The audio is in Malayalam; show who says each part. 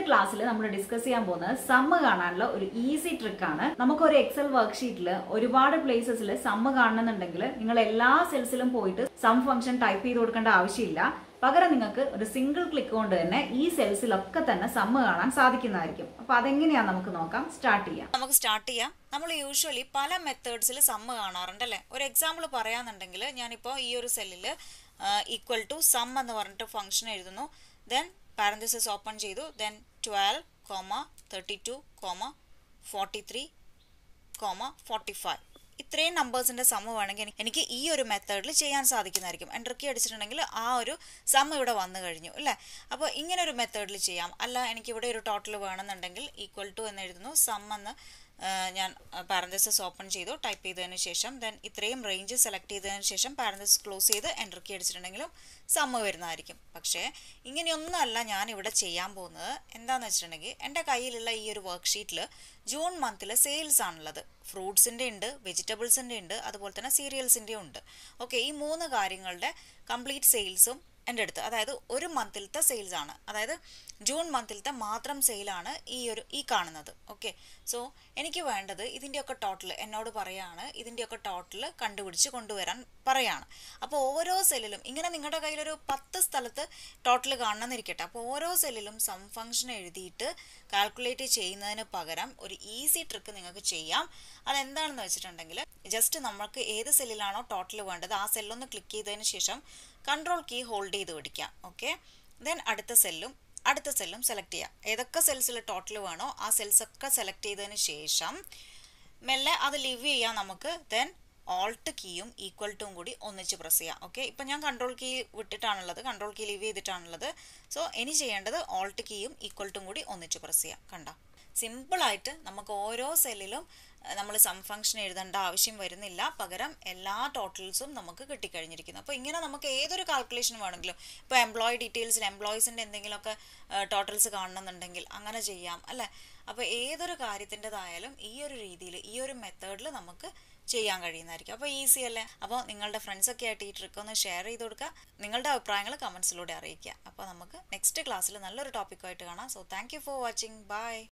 Speaker 1: ഇന്നത്തെ ക്ലാസ്സിൽ നമ്മൾ ഡിസ്കസ് ചെയ്യാൻ പോകുന്നത് സമ്മ് കാണാനുള്ള ഒരു ഈസി ട്രിക്കാണ് നമുക്ക് ഒരു എക്സൽ വർക്ക്ഷീറ്റിൽ ഒരുപാട് പ്ലേസസിൽ സമ്മ് കാണണമെന്നുണ്ടെങ്കിൽ നിങ്ങൾ എല്ലാ സെൽസിലും പോയിട്ട് സം ഫംഗ്ഷൻ ടൈപ്പ് ചെയ്ത് കൊടുക്കേണ്ട ആവശ്യമില്ല പകരം നിങ്ങൾക്ക് ഒരു സിംഗിൾ ക്ലിക്ക് കൊണ്ട് തന്നെ ഈ സെൽസിലൊക്കെ തന്നെ സമ്മ് കാണാൻ സാധിക്കുന്നതായിരിക്കും അപ്പൊ അതെങ്ങനെയാ നമുക്ക് നോക്കാം സ്റ്റാർട്ട് ചെയ്യാം
Speaker 2: നമുക്ക് സ്റ്റാർട്ട് ചെയ്യാം നമ്മൾ യൂഷ്വലി പല മെത്തേഡ്സിൽ സമ്മ് കാണാറുണ്ട് അല്ലേ ഒരു എക്സാമ്പിൾ പറയാന്നുണ്ടെങ്കിൽ ഞാനിപ്പോൾ ഈ ഒരു സെല്ലിൽ ഈക്വൽ ടു സം എന്ന് പറഞ്ഞിട്ട് ഫംഗ്ഷൻ എഴുതുന്നു ദെൻ പാരന്തസിസ് ഓപ്പൺ ചെയ്തു then twelve comma thirty two comma forty three comma forty five ഇത്രയും നമ്പേഴ്സിൻ്റെ സമ്മ് വേണമെങ്കിൽ എനിക്ക് എനിക്ക് ഈ ഒരു മെത്തേഡിൽ ചെയ്യാൻ സാധിക്കുന്നതായിരിക്കും എൻ്റർ കീ അടിച്ചിട്ടുണ്ടെങ്കിൽ ആ ഒരു സമ്മ് ഇവിടെ വന്നു കഴിഞ്ഞു അല്ലേ അപ്പോൾ ഇങ്ങനെ ഒരു മെത്തേഡിൽ ചെയ്യാം അല്ല എനിക്കിവിടെ ഒരു ടോട്ടൽ വേണമെന്നുണ്ടെങ്കിൽ ഈക്വൽ ടു എന്ന് എഴുതുന്നു സം എന്ന് ഞാൻ പാരന്തസിസ് ഓപ്പൺ ചെയ്തു ടൈപ്പ് ചെയ്തതിന് ശേഷം ദെൻ ഇത്രയും റേഞ്ച് സെലക്ട് ചെയ്തതിന് ശേഷം പാരന്തസിസ് ക്ലോസ് ചെയ്ത് എൻ്റർ കീ അടിച്ചിട്ടുണ്ടെങ്കിലും സമ്മ് വരുന്നതായിരിക്കും പക്ഷേ ഇങ്ങനെയൊന്നുമല്ല ഞാൻ ഇവിടെ ചെയ്യാൻ പോകുന്നത് എന്താണെന്ന് വെച്ചിട്ടുണ്ടെങ്കിൽ എൻ്റെ കയ്യിലുള്ള ഈ ഒരു വർക്ക്ഷീറ്റിൽ ജൂൺ മന്തിലെ സെയിൽസ് ആണുള്ളത് ഫ്രൂട്ട്സിൻ്റെ ഉണ്ട് വെജിറ്റബിൾസിൻ്റെ ഉണ്ട് അതുപോലെ തന്നെ സീരിയൽസിൻ്റെ ഉണ്ട് ഓക്കെ ഈ മൂന്ന് കാര്യങ്ങളുടെ കംപ്ലീറ്റ് സെയിൽസും എൻ്റെ അടുത്ത് അതായത് ഒരു മന്തിലത്തെ സെയിൽസ് ആണ് അതായത് ജൂൺ മന്തിലത്തെ മാത്രം സെയിലാണ് ഈ ഒരു ഈ കാണുന്നത് ഓക്കെ സോ എനിക്ക് വേണ്ടത് ഇതിൻ്റെയൊക്കെ ടോട്ടൽ എന്നോട് പറയാണ് ഇതിൻ്റെയൊക്കെ ടോട്ടൽ കണ്ടുപിടിച്ച് കൊണ്ടുവരാൻ പറയാണ് അപ്പോൾ ഓരോ സെല്ലിലും ഇങ്ങനെ നിങ്ങളുടെ കയ്യിലൊരു പത്ത് സ്ഥലത്ത് ടോട്ടൽ കാണണമെന്നിരിക്കട്ടെ അപ്പോൾ ഓരോ സെല്ലിലും സം ഫംഗ്ഷൻ എഴുതിയിട്ട് കാൽക്കുലേറ്റ് ചെയ്യുന്നതിന് പകരം ഒരു ഈസി ട്രിക്ക് നിങ്ങൾക്ക് ചെയ്യാം അതെന്താണെന്ന് വെച്ചിട്ടുണ്ടെങ്കിൽ ജസ്റ്റ് നമുക്ക് ഏത് സെല്ലിലാണോ ടോട്ടൽ വേണ്ടത് ആ സെല്ലൊന്ന് ക്ലിക്ക് ചെയ്തതിന് ശേഷം കൺട്രോൾ കീ ഹോൾഡ് ചെയ്ത് പിടിക്കാം ഓക്കെ ദെൻ അടുത്ത സെല്ലും അടുത്ത സെല്ലും സെലക്ട് ചെയ്യാം ഏതൊക്കെ സെൽസിൽ ടോട്ടൽ വേണോ ആ സെൽസ് ഒക്കെ സെലക്ട് ചെയ്തതിന് ശേഷം മെല്ലെ അത് ലിവ് ചെയ്യാം നമുക്ക് ദെൻ ഓൾട്ട് കീയും ഈക്വൽ ടും കൂടി ഒന്നിച്ച് പ്രസ് ചെയ്യാം ഓക്കെ ഇപ്പം ഞാൻ കൺട്രോൾ കീ വിട്ടിട്ടാണുള്ളത് കൺട്രോൾ കീ ലിവ് ചെയ്തിട്ടാണുള്ളത് സോ ഇനി ചെയ്യേണ്ടത് ഓൾട്ട് കീയും ഈക്വൽ ടും കൂടി ഒന്നിച്ച് പ്രസ് ചെയ്യാം കണ്ട സിമ്പിളായിട്ട് നമുക്ക് ഓരോ സെല്ലിലും നമ്മൾ സം ഫംഗ്ഷൻ എഴുതേണ്ട ആവശ്യം വരുന്നില്ല പകരം എല്ലാ ടോട്ടൽസും നമുക്ക് കിട്ടിക്കഴിഞ്ഞിരിക്കുന്നു അപ്പോൾ ഇങ്ങനെ നമുക്ക് ഏതൊരു കാൽക്കുലേഷൻ വേണമെങ്കിലും ഇപ്പോൾ എംപ്ലോയി ഡീറ്റെയിൽസിൽ എംപ്ലോയീസിൻ്റെ എന്തെങ്കിലുമൊക്കെ ടോട്ടൽസ് കാണണമെന്നുണ്ടെങ്കിൽ അങ്ങനെ ചെയ്യാം അല്ലേ അപ്പോൾ ഏതൊരു കാര്യത്തിൻ്റെതായാലും ഈ ഒരു രീതിയിൽ ഈ ഒരു മെത്തേഡിൽ നമുക്ക് ചെയ്യാൻ കഴിയുന്നതായിരിക്കും അപ്പോൾ ഈസി അല്ലേ അപ്പോൾ നിങ്ങളുടെ ഫ്രണ്ട്സൊക്കെ ആയിട്ട് ഈ ട്രിക്ക് ഒന്ന് ഷെയർ ചെയ്ത് കൊടുക്കുക നിങ്ങളുടെ അഭിപ്രായങ്ങൾ കമൻസിലൂടെ അറിയിക്കുക അപ്പോൾ നമുക്ക് നെക്സ്റ്റ് ക്ലാസ്സിൽ നല്ലൊരു ടോപ്പിക്കുമായിട്ട് കാണാം so thank you for watching by